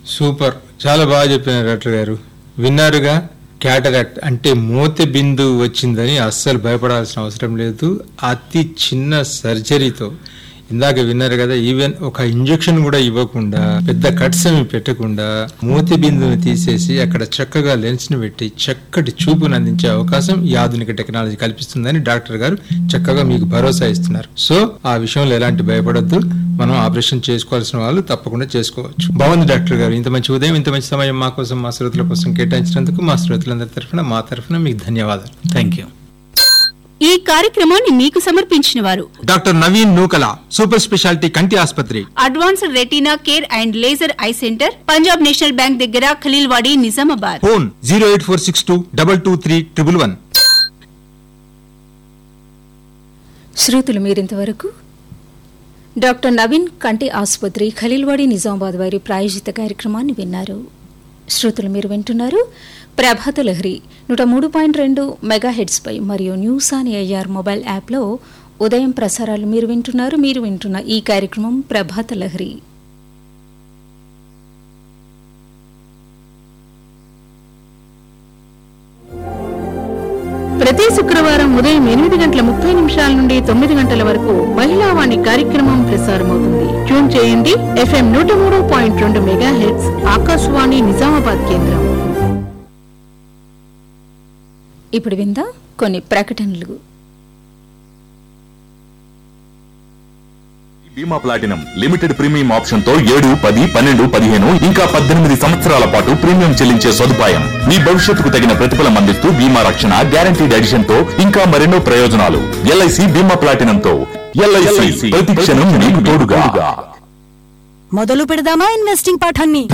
super చాలా బాగా చెప్పినారు డాక్టర్ గారు విన్నారుగా క్యాటరాక్ట్ అంటే మూత బిందు వచ్చిందని అస్సలు భయపడాల్సిన అవసరం లేదు అతి చిన్న సర్జరీతో ఇందాక విన్నారు కదా ఈవెన్ ఒక ఇంజెక్షన్ కూడా ఇవ్వకుండా పెద్ద కట్స్ ఏమి పెట్టకుండా మూతి బిందుని తీసేసి అక్కడ చక్కగా లెన్స్ ని పెట్టి చక్కటి చూపును అందించే అవకాశం ఈ ఆధునిక టెక్నాలజీ కల్పిస్తుందని డాక్టర్ గారు చక్కగా మీకు భరోసా ఇస్తున్నారు సో ఆ విషయంలో ఎలాంటి భయపడొద్దు మనం ఆపరేషన్ చేసుకోవాల్సిన వాళ్ళు తప్పకుండా చేసుకోవచ్చు బాగుంది డాక్టర్ గారు ఇంత మంచి ఉదయం ఇంత మంచి సమయం మా కోసం మా శ్రోతల కోసం కేటాయించినందుకు మా శ్రోతలందరి తరఫున మా తరఫున మీకు ధన్యవాదాలు థ్యాంక్ యూ ఈ కార్యక్రమాన్ని మీకు సమర్పించిన వారు doctor Naveen Nookala super speciality కంటి ఆసుపత్రి advanced retina care and laser eye centre Punjab national bank దగ్గర Khaleelwadi Nizamabad phone zero eight four six two double two three triple one శ్రోతలు మీరింతవరకు డాక్టర్ నవీన్ కంటి ఆసుపత్రి ఖలీల్వాడి నిజామాబాద్ వారి ప్రాయోజిత కార్యక్రమాన్ని విన్నారు శ్రోతలు మీరు వింటున్నారు ప్రభాత లహరి నూట మూడు పాయింట్ రెండు మెగా పై మరియు న్యూస్ ఆన్ ఏఆర్ మొబైల్ యాప్లో ఉదయం ప్రసారాలు మీరు వింటున్నారు మీరు వింటున్న ఈ కార్యక్రమం ప్రభాత లహరి ప్రతి శుక్రవారం ఉదయం ఎనిమిది గంటల ముప్పై నిమిషాల నుండి తొమ్మిది గంటల వరకు మహిళా వాణి కార్యక్రమం ప్రసారమవుతుంది ట్యూన్ చేయండి ఎఫ్ఎం నూట మూడు పాయింట్ రెండు మెగా హెడ్స్ ఆకాశవాణి నిజామాబాద్ కేంద్రం ఇప్పుడు విందాం కొన్ని ప్రకటనలు బీమా ప్లాటినం లిమిటెడ్ ప్రీమియం ఆప్షన్ తో ఏడు పది పన్నెండు పదిహేను ఇంకా పద్దెనిమిది సంవత్సరాల పాటు ప్రీమియం చెల్లించే సదుపాయం మీ భవిష్యత్తుకు తగిన ప్రతిఫలం అందిస్తూ బీమా రక్షణ గ్యారంటీడ్ ఎడిషన్ తో ఇంకా మరెన్నో ప్రయోజనాలు ఎల్ఐసి బీమా ప్లాటినం తో ఎల్ఐసి ప్రతి క్షణం మీకు తోడుగా మొదలు పెడదామా ఇన్వెస్టింగ్ పాఠాన్ని